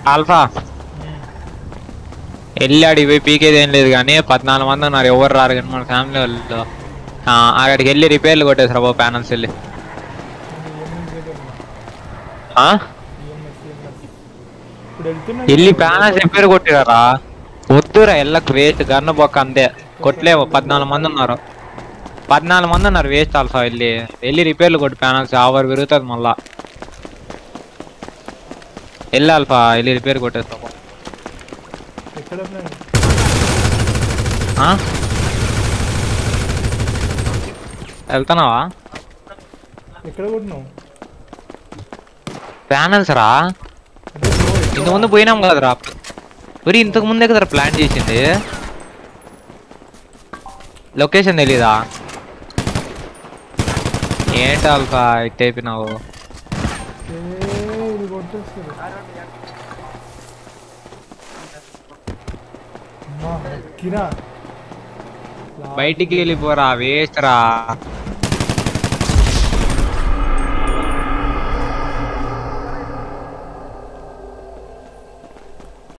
Alpha వెళ్ళాడు పోయి పీకేది ఏం లేదు కానీ పద్నాలుగు మంది ఉన్నారు ఎవరు రారు కానీ మన ఫ్యామిలీ వాళ్ళు ఆ, అక్కడికి వెళ్ళి రిపేర్లు కొట్టేసారు బాబు ప్యానల్స్ వెళ్ళి ఆ? ఇప్పుడు వెళ్తున్నా వెళ్ళి ప్యానల్స్ రిపేర్ కొట్టిరారా వద్దురా ఎల్లకు వేస్ట్ గన్న బొక్క అంతే కొట్టలేవు పద్నాలుగు మంది ఉన్నారు పద్నాలుగు మంది ఉన్నారు వేస్ట్ ఆల్ఫా వెళ్ళి వెళ్ళి రిపేర్లు కొట్టి ప్యానల్స్ ఆవర్ పెరుగుతుంది మళ్ళా వెళ్ళి ఆల్ఫా వెళ్ళి రిపేర్ కొట్టేస్తాము ఎక్కడ ఉన్నాను ఆ? వెళ్తున్నావా ఎక్కడ కొట్టినావు ప్యానల్స్ రా అదే bro, ఎక్కడ? ఇంత ముందు పోయినాం కదరా మరి ఇంతకు ముందే కదరా ప్లాన్ చేసింది లొకేషన్ తెలీదా ఏంటి ఆల్ఫా ఇట్ అయిపోయినావు ఏ, ఇది కొట్టేస్తారు అమ్మా, కిరా బయటికి వెళ్ళిపోరా వేస్ట్ రా